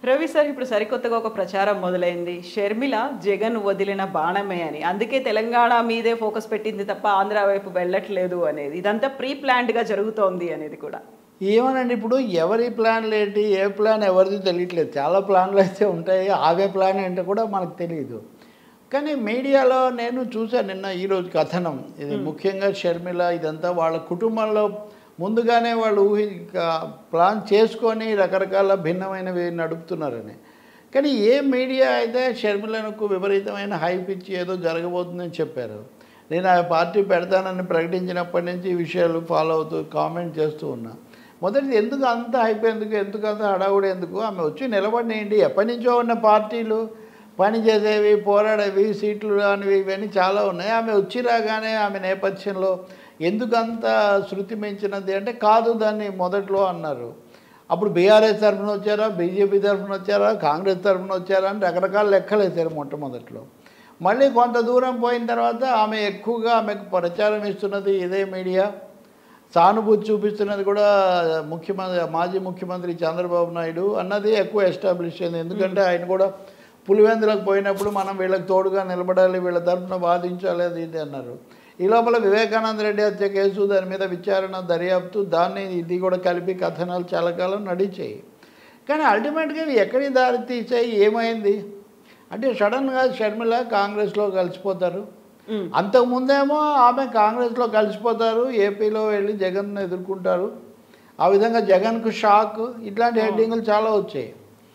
Ravi sir ఇప్పుడు సరికొత్తగా ఒక ప్రచారం మొదలైంది షర్మిల జగన్ వదిలిన బాణమే అని అందుకే తెలంగాణ మీదే ఫోకస్ పెట్టింది తప్ప ఆంధ్ర వైపు వెళ్ళట్లేదు అనేది ఇదంతా ప్రీ ప్లాన్డ్గా జరుగుతోంది అనేది కూడా ఏమోనండి ఇప్పుడు ఎవరి ప్లాన్లు ఏంటి ఏ ప్లాన్ ఎవరిది తెలియట్లేదు చాలా ప్లాన్లు అయితే ఉంటాయి ఆవే ప్లాన్ ఏంటో కూడా మనకు తెలియదు కానీ మీడియాలో నేను చూశాను నిన్న ఈరోజు కథనం ఇది ముఖ్యంగా షర్మిల ఇదంతా వాళ్ళ కుటుంబంలో ముందుగానే వాళ్ళు ఊహి ప్లాన్ చేసుకొని రకరకాల భిన్నమైనవి నడుపుతున్నారని కానీ ఏ మీడియా అయితే షర్మిలకు విపరీతమైన హైప్ ఇచ్చి ఏదో జరగబోతుందని చెప్పారు నేను ఆ పార్టీ పెడతానని ప్రకటించినప్పటి నుంచి ఈ విషయాలు ఫాలో అవుతూ కామెంట్ చేస్తూ ఉన్నా మొదటిది ఎందుకు అంత హైప్ ఎందుకు ఎందుకు అంత హడావుడి ఎందుకు ఆమె వచ్చి నిలబడినేయండి ఎప్పటి నుంచో ఉన్న పార్టీలు పని చేసేవి పోరాడేవి సీట్లు రానివి ఇవన్నీ చాలా ఉన్నాయి ఆమె వచ్చి రాగానే ఆమె నేపథ్యంలో ఎందుకంత శృతి మించినది అంటే కాదు దాన్ని మొదట్లో అన్నారు అప్పుడు బీఆర్ఎస్ తరఫున వచ్చారా బీజేపీ తరఫున వచ్చారా కాంగ్రెస్ తరఫున వచ్చారా అని రకరకాల లెక్కలు వేశారు మొట్టమొదట్లో మళ్ళీ కొంత దూరం పోయిన తర్వాత ఆమె ఎక్కువగా ఆమెకు ప్రచారం ఇస్తున్నది ఇదే మీడియా సానుభూతి చూపిస్తున్నది కూడా ముఖ్యమంత్రి మాజీ ముఖ్యమంత్రి చంద్రబాబు నాయుడు అన్నది ఎక్కువ ఎస్టాబ్లిష్ అయింది ఎందుకంటే ఆయన కూడా పులివెందులకు పోయినప్పుడు మనం వీళ్ళకి తోడుగా నిలబడాలి వీళ్ళ తరఫున వాదించాలి అది ఇది అన్నారు ఈ లోపల వివేకానంద రెడ్డి హత్య కేసు దాని మీద విచారణ దర్యాప్తు దాన్ని ఇది కూడా కలిపి కథనాలు చాలా కాలం నడిచాయి కానీ అల్టిమేట్గా ఇవి ఎక్కడికి దారి తీసాయి ఏమైంది అంటే సడన్గా షర్మిల కాంగ్రెస్లో కలిసిపోతారు మ్మ్. అంతకుముందేమో ఆమె కాంగ్రెస్లో కలిసిపోతారు ఏపీలో వెళ్ళి జగన్ ఎదుర్కొంటారు ఆ విధంగా జగన్కు షాక్ ఇట్లాంటి హెడ్డింగ్లు చాలా వచ్చాయి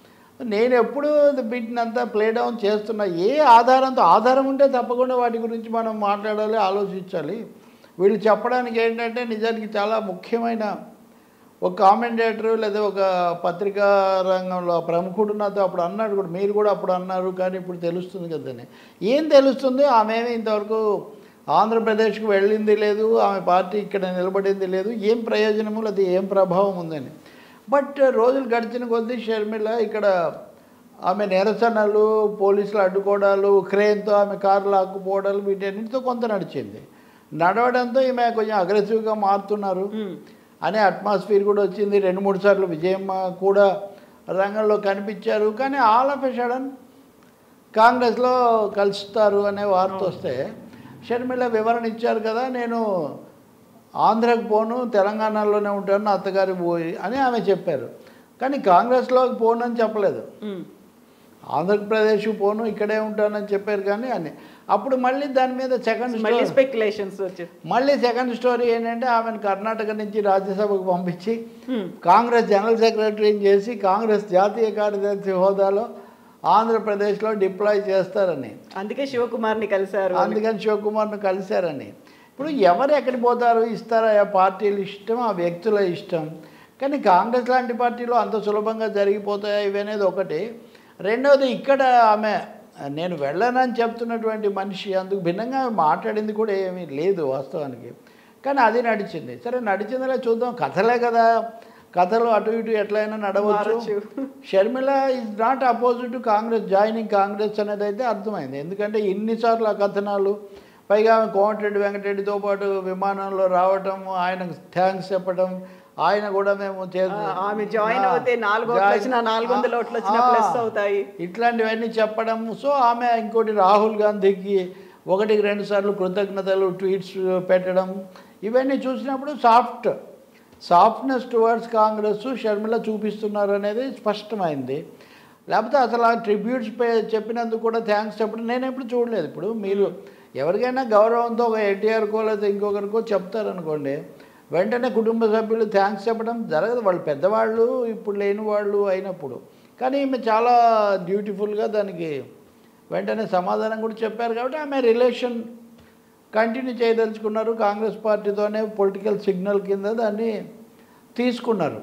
నేను ఎప్పుడు వీటినంతా ప్లే డౌన్ చేస్తున్నా ఏ ఆధారంతో ఆధారం ఉంటే తప్పకుండా వాటి గురించి మనం మాట్లాడాలి ఆలోచించాలి వీళ్ళు చెప్పడానికి ఏంటంటే నిజానికి చాలా ముఖ్యమైన ఒక కామెంటేటర్ లేదా ఒక పత్రికా రంగంలో ప్రముఖుడు నాతో అప్పుడు అన్నాడు కూడా మీరు కూడా అప్పుడు అన్నారు కానీ ఇప్పుడు తెలుస్తుంది కదని ఏం తెలుస్తుంది ఆమె ఏమీ ఇంతవరకు ఆంధ్రప్రదేశ్కి వెళ్ళింది లేదు ఆమె పార్టీ ఇక్కడ నిలబడింది లేదు ఏం ప్రయోజనము అది ఏం ప్రభావం ఉందని బట్ రోజులు గడిచిన కొద్దీ షర్మిల ఇక్కడ ఆమె నిరసనలు పోలీసులు అడ్డుకోవడాలు క్రేన్తో ఆమె కారు లాక్కుపోవడాలు వీటన్నిటితో కొంత నడిచింది నడవడంతో ఈమె కొంచెం అగ్రెసివ్గా మారుతున్నారు మ్మ్. అనే అట్మాస్ఫియర్ కూడా వచ్చింది రెండు మూడు సార్లు విజయమ్మ కూడా రంగంలో కనిపించారు కానీ ఆల్ ఆఫ్ ఎ సడన్ కాంగ్రెస్లో కలుస్తారు అనే వార్త వస్తే షర్మిల వివరణ ఇచ్చారు కదా నేను ఆంధ్రకు పోను తెలంగాణలోనే ఉంటాను నా అత్తగారి పోయి అని ఆమె చెప్పారు కానీ కాంగ్రెస్లోకి పోను అని చెప్పలేదు మ్మ్. ఆంధ్రప్రదేశ్ పోను ఇక్కడే ఉంటానని చెప్పారు కానీ అని అప్పుడు మళ్ళీ దాని మీద సెకండ్ మళ్ళీ స్పెక్యులేషన్స్ వచ్చి మళ్ళీ సెకండ్ స్టోరీ ఏంటంటే ఆమెను కర్ణాటక నుంచి రాజ్యసభకు పంపించి మ్మ్. కాంగ్రెస్ జనరల్ సెక్రటరీని చేసి కాంగ్రెస్ జాతీయ కార్యదర్శి హోదాలో ఆంధ్రప్రదేశ్లో డిప్లాయ్ చేస్తారని అందుకే శివకుమార్ని కలిశారు అని. అందుకని శివకుమార్ను కలిశారని ఇప్పుడు ఎవరు ఎక్కడికి పోతారు ఇస్తారా ఆ పార్టీలు ఇష్టం ఆ వ్యక్తుల ఇష్టం కానీ కాంగ్రెస్ లాంటి పార్టీలో అంత సులభంగా జరిగిపోతాయా ఇవి అనేది ఒకటి రెండవది ఇక్కడ ఆమె నేను వెళ్ళనని చెప్తున్నటువంటి మనిషి అందుకు భిన్నంగా ఆమె మాట్లాడింది కూడా ఏమీ లేదు వాస్తవానికి కానీ అది నడిచింది సరే నడిచిందిలే చూద్దాం కథలే కదా కథలు అటు ఇటు ఎట్లయినా నడవచ్చు మారచ్చు. Sharmila is not opposite to Congress joining Congress అనేది అయితే అర్థమైంది ఎందుకంటే ఇన్నిసార్లు ఆ కథనాలు పైగా ఆమె కోమటిరెడ్డి వెంకటరెడ్డితో పాటు విమానంలో రావటం ఆయనకు థ్యాంక్స్ చెప్పడం ఆయన కూడా మేము చేసి ఆ, ఆమె జాయిన్ అవుతే నాలుగు ఓట్లు జాయిన్- వచ్చినా నాలుగు వందల ఓట్లు వచ్చినా ఆ, ప్లస్ అవుతాయి ఇట్లాంటివన్నీ చెప్పడం సో ఆమె ఇంకోటి రాహుల్ గాంధీకి ఒకటికి రెండు సార్లు కృతజ్ఞతలు ట్వీట్స్ పెట్టడం ఇవన్నీ చూసినప్పుడు soft softness towards Congress Sharmila చూపిస్తున్నారు అనేది స్పష్టమైంది లేకపోతే అసలు ఆ ట్రిబ్యూట్స్ పే చెప్పినందుకు కూడా థ్యాంక్స్ చెప్పడం నేను ఎప్పుడు చూడలేదు ఇప్పుడు మీరు ఎవరికైనా గౌరవంతో ఒక ఎన్టీఆర్కో లేదా ఇంకొకరికో చెప్తారనుకోండి వెంటనే కుటుంబ సభ్యులు థ్యాంక్స్ చెప్పడం జరగదు వాళ్ళు పెద్దవాళ్ళు ఇప్పుడు లేని వాళ్ళు అయినప్పుడు కానీ ఈమె చాలా బ్యూటిఫుల్గా దానికి వెంటనే సమాధానం కూడా చెప్పారు కాబట్టి ఆమె రిలేషన్ కంటిన్యూ చేయదలుచుకున్నారు కాంగ్రెస్ పార్టీతోనే పొలిటికల్ సిగ్నల్ కింద దాన్ని తీసుకున్నారు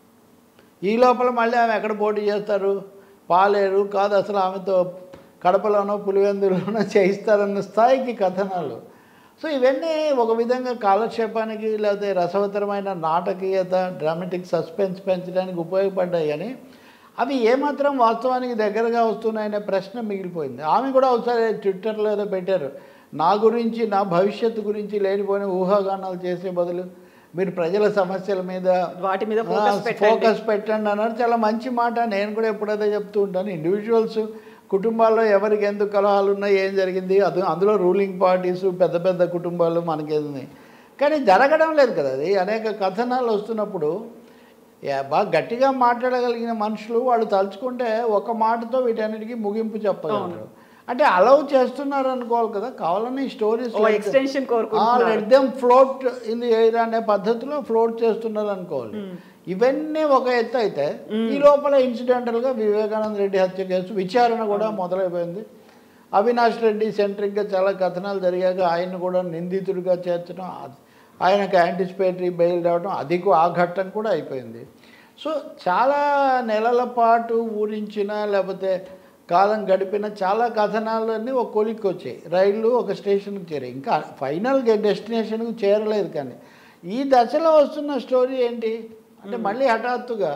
ఈ లోపల మళ్ళీ ఆమె ఎక్కడ పోటీ చేస్తారు పాలేరు కాదు అసలు ఆమెతో కడపలోనో పులివెందులోనో చేయిస్తారన్న స్థాయికి కథనాలు సో ఇవన్నీ ఒక విధంగా కాలక్షేపానికి లేకపోతే రసవతరమైన నాటకీయత డ్రామాటిక్ సస్పెన్స్ పెంచడానికి ఉపయోగపడ్డాయి కానీ అవి ఏమాత్రం వాస్తవానికి దగ్గరగా వస్తున్నాయనే ప్రశ్న మిగిలిపోయింది ఆమె కూడా ఒకసారి ట్విట్టర్లో ఏదో పెట్టారు నా గురించి నా భవిష్యత్తు గురించి లేనిపోయిన ఊహాగానాలు చేసే బదులు మీరు ప్రజల సమస్యల మీద వాటి మీద ఫోకస్ పెట్టండి ఫోకస్ పెట్టండి అన్నారు చాలా మంచి మాట నేను కూడా ఎప్పుడైతే చెప్తూ ఉంటాను ఇండివిజువల్స్ కుటుంబాల్లో ఎవరికి ఎందుకు కలహాలు ఉన్నాయి ఏం జరిగింది అది అందులో రూలింగ్ పార్టీస్ పెద్ద పెద్ద కుటుంబాలు మనకేంది కానీ జరగడం లేదు కదా అది అనేక కథనాలు వస్తున్నప్పుడు యా- బాగా గట్టిగా మాట్లాడగలిగిన మనుషులు వాళ్ళు తలుచుకుంటే ఒక మాటతో వీటన్నిటికీ ముగింపు చెప్పగలరు అంటే అలౌ చేస్తున్నారు అనుకోవాలి కదా కావాలని స్టోరీస్ ఓ ఎక్స్టెన్షన్ కోరుకుంటున్నారు let them float in the air అనే పద్ధతిలో ఫ్లోట్ చేస్తున్నారు అనుకోవాలి ఇవన్నీ ఒక ఎత్తు అయితే ఈ లోపల ఇన్సిడెంటల్ గా వివేకానంద రెడ్డి హత్య కేసు విచారణ కూడా మొదలైపోయింది అవినాష్ రెడ్డి సెంట్రిక్గా చాలా కథనాలు జరిగాక ఆయన కూడా నిందితుడిగా చేర్చడం అది- ఆయనకు యాంటిసిపేటరీ బెయిల్ రావడం అది కూ- ఆ ఘట్టం కూడా అయిపోయింది సో చాలా నెలల పాటు ఊరించిన లేకపోతే కాలం గడిపిన చాలా కథనాలన్నీ ఒక కొలిక్కి వచ్చాయి రైళ్ళు ఒక స్టేషన్కి చేరాయి ఇంకా ఫైనల్గా డెస్టినేషన్కి చేరలేదు కానీ ఈ దశలో వస్తున్న స్టోరీ ఏంటి అంటే మళ్ళీ హఠాత్తుగా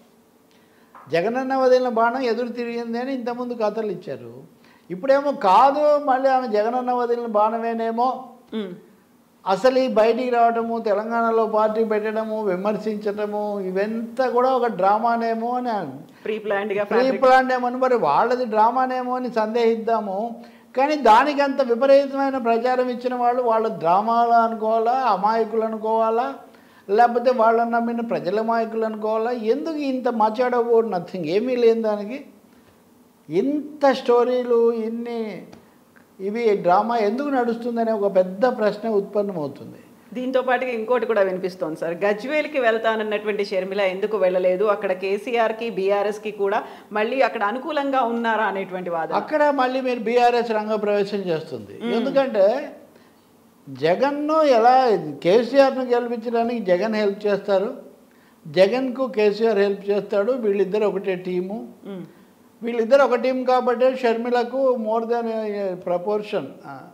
జగనన్న వదిలిన బాణం ఎదురు తిరిగింది అని ఇంతకుముందు కథలు ఇచ్చారు ఇప్పుడేమో కాదు మళ్ళీ ఆమె జగనన్న వదిలిన బాణమేనేమో ఉమ్. అసలు ఈ బయటికి రావడము తెలంగాణలో పార్టీ పెట్టడము విమర్శించడము ఇవంతా కూడా ఒక డ్రామానేమో అని ప్రీ ప్లాన్డ్ గా ప్రీ fabric- ప్లాన్ ఏమో మరి వాళ్ళది డ్రామానేమో అని సందేహిద్దాము కానీ దానికి అంత విపరీతమైన ప్రచారం ఇచ్చిన వాళ్ళు వాళ్ళ డ్రామాలు అనుకోవాలా అమాయకులు అనుకోవాలా లేకపోతే వాళ్ళని నమ్మిన ప్రజల అమాయకులు అనుకోవాలా ఎందుకు ఇంత మచాడ్ అబౌట్ నథింగ్ ఏమీ లేని దానికి ఇంత స్టోరీలు ఇన్ని ఇవి డ్రామా ఎందుకు నడుస్తుందనే ఒక పెద్ద ప్రశ్న ఉత్పన్నమవుతుంది దీంతో పాటుగా ఇంకోటి కూడా వినిపిస్తోంది సార్ గజ్వేల్కి వెళ్తానన్నటువంటి షర్మిల ఎందుకు వెళ్ళలేదు అక్కడ కేసీఆర్కి బీఆర్ఎస్కి కూడా మళ్ళీ అక్కడ అనుకూలంగా ఉన్నారా అనేటువంటి వాదన అక్కడ మళ్ళీ మీరు బీఆర్ఎస్ రంగప్రవేశం చేస్తుంది ఎందుకంటే జగన్ను ఎలా కేసీఆర్ను గెలిపించడానికి జగన్ హెల్ప్ చేస్తారు జగన్కు కేసీఆర్ హెల్ప్ చేస్తాడు వీళ్ళిద్దరు ఒకటే టీము ఉమ్. వీళ్ళిద్దరు ఒక టీం కాబట్టి షర్మిలకు మోర్ దెన్ ప్రపోర్షన్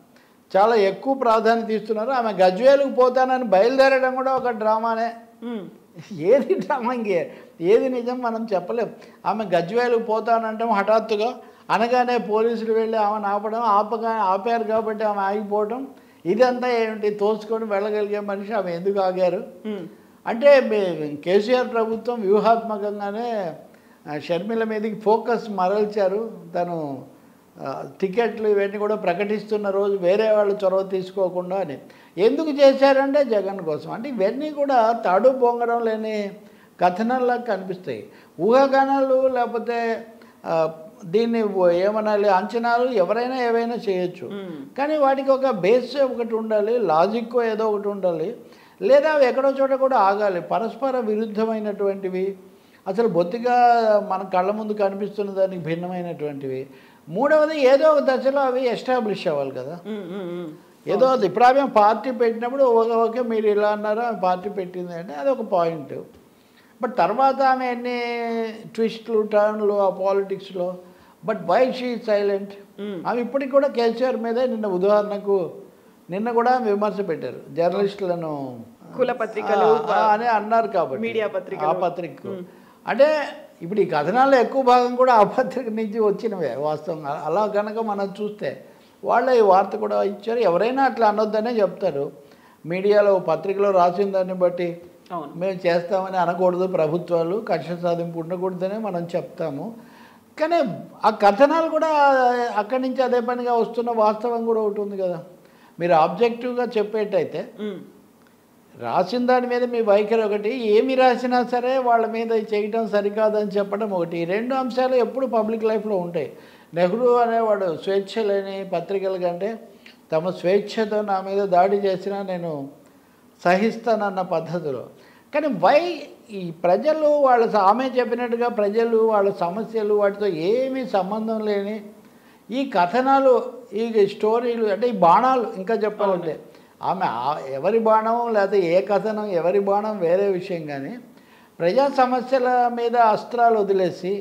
చాలా ఎక్కువ ప్రాధాన్యత ఇస్తున్నారు ఆమె గజ్వేలుకు పోతానని బయలుదేరడం కూడా ఒక డ్రామానే ఉమ్. ఏది డ్రామా ఇంకే ఏది నిజం మనం చెప్పలేం ఆమె గజ్వేలుకు పోతానంటాం హఠాత్తుగా అనగానే పోలీసులు వెళ్ళి ఆమెను ఆపడం ఆపగా ఆపారు కాబట్టి ఆమె ఆగిపోవడం ఇదంతా ఏమిటి తోసుకొని వెళ్ళగలిగే మనిషి ఆమె ఎందుకు ఆగారు ఉమ్. అంటే మీ- కేసీఆర్ ప్రభుత్వం వ్యూహాత్మకంగానే ఆ, షర్మిల మీదకి ఫోకస్ మరల్చారు తను ఆ, టికెట్లు ఇవన్నీ కూడా ప్రకటిస్తున్న రోజు వేరే వాళ్ళు చొరవ తీసుకోకుండా అని ఎందుకు చేశారంటే జగన్ కోసం అంటే ఇవన్నీ కూడా తాడు బొంగరం లేని కథనాల్లా కనిపిస్తాయి ఊహాగానాలు లేకపోతే ఆ, దీన్ని ఓ- ఏమనాలి అంచనాలు ఎవరైనా ఏవైనా చేయొచ్చు ఉమ్. కానీ వాటికి ఒక బేస్ ఒకటి ఉండాలి లాజిక్ ఏదో ఒకటి ఉండాలి లేదా అవి ఎక్కడో చోట కూడా ఆగాలి పరస్పర విరుద్ధమైనటువంటివి అసలు బొత్తిగా మన కళ్ళ ముందు కనిపిస్తున్న దానికి భిన్నమైనటువంటివి మూడవది ఏదో ఒక దశలో అవి ఎస్టాబ్లిష్ అవ్వాలి కదా ఉమ్. ఉమ్. ఉమ్. ఏదో అది ఇప్పుడు ఆమె పార్టీ పెట్టినప్పుడు ఓకే ఓకే మీరు ఇలా అన్నారు ఆమె పార్టీ పెట్టింది అంటే అది ఒక పాయింట్ బట్ తర్వాత ఆమె ఎన్ని ట్విస్ట్లు టర్న్లు ఆ పాలిటిక్స్లో but why she silent um. ఆమె ఇప్పటికి కూడా కేసీఆర్ మీదే నిన్న ఉదాహరణకు నిన్న కూడా విమర్శ పెట్టారు జర్నలిస్టులను కుల పత్రికలు, ఆ, ఆ, అని అన్నారు కాబట్టి మీడియా పత్రికలు. ఆ పత్రికకు అంటే ఇప్పుడు ఈ కథనాల్లో ఎక్కువ భాగం కూడా ఆ పత్రిక నుంచి వచ్చినవే వాస్తవంగా అలా కనుక మనం చూస్తే వాళ్ళే ఈ వార్త కూడా ఇచ్చారు ఎవరైనా అట్లా అనొద్దనే చెప్తారు మీడియాలో పత్రికలో రాసిన దాన్ని బట్టి అవును మేము చేస్తామని అనకూడదు ప్రభుత్వాలు కక్ష సాధింపు ఉండకూడదనే మనం చెప్తాము కానీ ఆ కథనాలు కూడా అక్కడి నుంచి అదే పనిగా వస్తున్న వాస్తవం కూడా ఒకటి ఉంది కదా మీరు ఆబ్జెక్టివ్గా చెప్పేటైతే ఉమ్. రాసిన దాని మీద మీ వైఖరి ఒకటి ఏమి రాసినా సరే వాళ్ళ మీద ఇది చేయటం సరికాదని చెప్పడం ఒకటి ఈ రెండు అంశాలు ఎప్పుడు పబ్లిక్ లైఫ్లో ఉంటాయి నెహ్రూ అనేవాడు స్వేచ్ఛ లేని పత్రికల కంటే తమ స్వేచ్ఛతో నా మీద దాడి చేసినా నేను సహిస్తానన్న పద్ధతిలో కానీ వై ఈ ప్రజలు వాళ్ళ ఆమె చెప్పినట్టుగా ప్రజలు వాళ్ళ సమస్యలు వాటితో ఏమీ సంబంధం లేని ఈ కథనాలు ఈ స్టోరీలు అంటే ఈ బాణాలు ఇంకా చెప్పాలంటే ఆమె ఆ- ఎవరి బాణం లేకపోతే ఏ కథనం ఎవరి బాణం వేరే విషయం కానీ ప్రజా సమస్యల మీద అస్త్రాలు వదిలేసి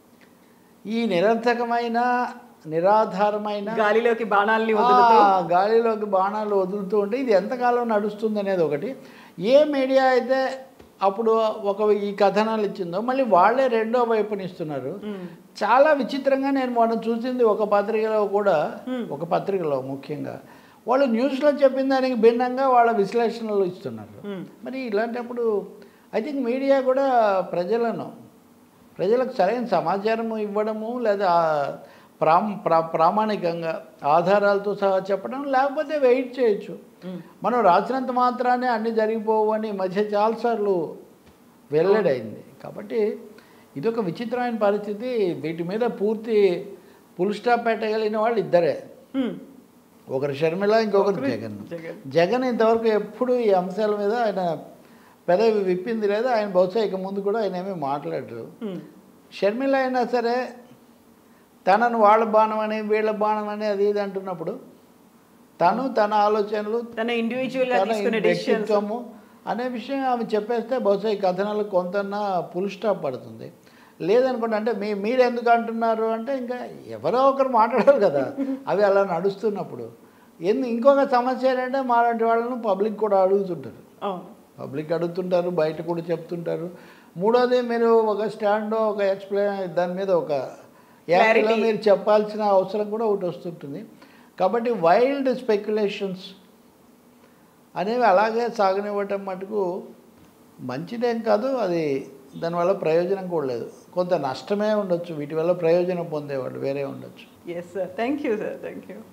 ఈ నిరర్థకమైన నిరాధారమైన గాలిలోకి బాణాల్ని వదులుతూ ఆ, గాలిలోకి బాణాలు వదులుతూ ఉంటే ఇది ఎంతకాలం నడుస్తుంది అనేది ఒకటి ఏ మీడియా అయితే అప్పుడు ఒక ఈ కథనాలు ఇచ్చిందో మళ్ళీ వాళ్ళే రెండో వైపునిస్తున్నారు ఉమ్. చాలా విచిత్రంగా నేను మొన్న చూసింది ఒక పత్రికలో కూడా ఒక పత్రికలో ముఖ్యంగా వాళ్ళు న్యూస్లో చెప్పిన దానికి భిన్నంగా వాళ్ళ విశ్లేషణలు ఇస్తున్నారు Hmm. మరి ఇలాంటప్పుడు ఐ థింక్ మీడియా కూడా ప్రజలను ప్రజలకు సరైన సమాచారం ఇవ్వడము లేదా ప్రామ్ ప్రా ప్రామాణికంగా ఆధారాలతో సహా చెప్పడం లేకపోతే వెయిట్ చేయొచ్చు Hmm. మనం రాసినంత మాత్రానే అన్నీ జరిగిపోవు అని ఈ మధ్య చాలాసార్లు వెల్లడైంది కాబట్టి ఇది ఒక విచిత్రమైన పరిస్థితి వీటి మీద పూర్తి పుల్ స్టాప్ పెట్టగలిగిన వాళ్ళు ఇద్దరే Hmm. ఒకరు షర్మిల ఇంకొకరు ఒకరు జగన్ జగన్. జగన్ ఇంతవరకు ఎప్పుడు ఈ అంశాల మీద ఆయన పెదవి విప్పింది లేదు ఆయన బహుశా ఇక ముందు కూడా ఆయన ఏమీ మాట్లాడరు Hmm. షర్మిల అయినా సరే తనను వాళ్ళ బాణం అని వీళ్ళ బాణం అని అది ఇది అంటున్నప్పుడు తను తన ఆలోచనలు తన ఇండివిజువల్ గా తన తీసుకునే డెసిషన్స్ వ్యక్తిత్వము అనే విషయం ఆమె చెప్పేస్తే బహుశా ఈ కథనాలకు కొంతన్నా పుల్ స్టాప్ పడుతుంది లేదనుకోండి అంటే మీ మీరు ఎందుకు అంటున్నారు అంటే ఇంకా ఎవరో ఒకరు మాట్లాడాలి కదా అవి అలా నడుస్తున్నప్పుడు ఎందు ఇంకొక సమస్య ఏంటంటే మాలాంటి వాళ్ళను పబ్లిక్ కూడా అడుగుతుంటారు అవును పబ్లిక్ అడుగుతుంటారు బయట కూడా చెప్తుంటారు మూడోది మీరు ఒక స్టాండ్ ఒక ఎక్స్ప్లెయిన్ దాని మీద ఒక యాంగిల్లో Clarity. మీరు చెప్పాల్సిన అవసరం కూడా ఒకటి వస్తుంటుంది కాబట్టి వైల్డ్ స్పెక్యులేషన్స్ అనేవి అలాగే సాగనివ్వటం మటుకు మంచిదేం కాదు అది దానివల్ల ప్రయోజనం కూడా లేదు కొంత నష్టమే ఉండొచ్చు వీటి వల్ల ప్రయోజనం పొందేవాళ్ళు వేరే ఉండొచ్చు yes sir thank you sir thank you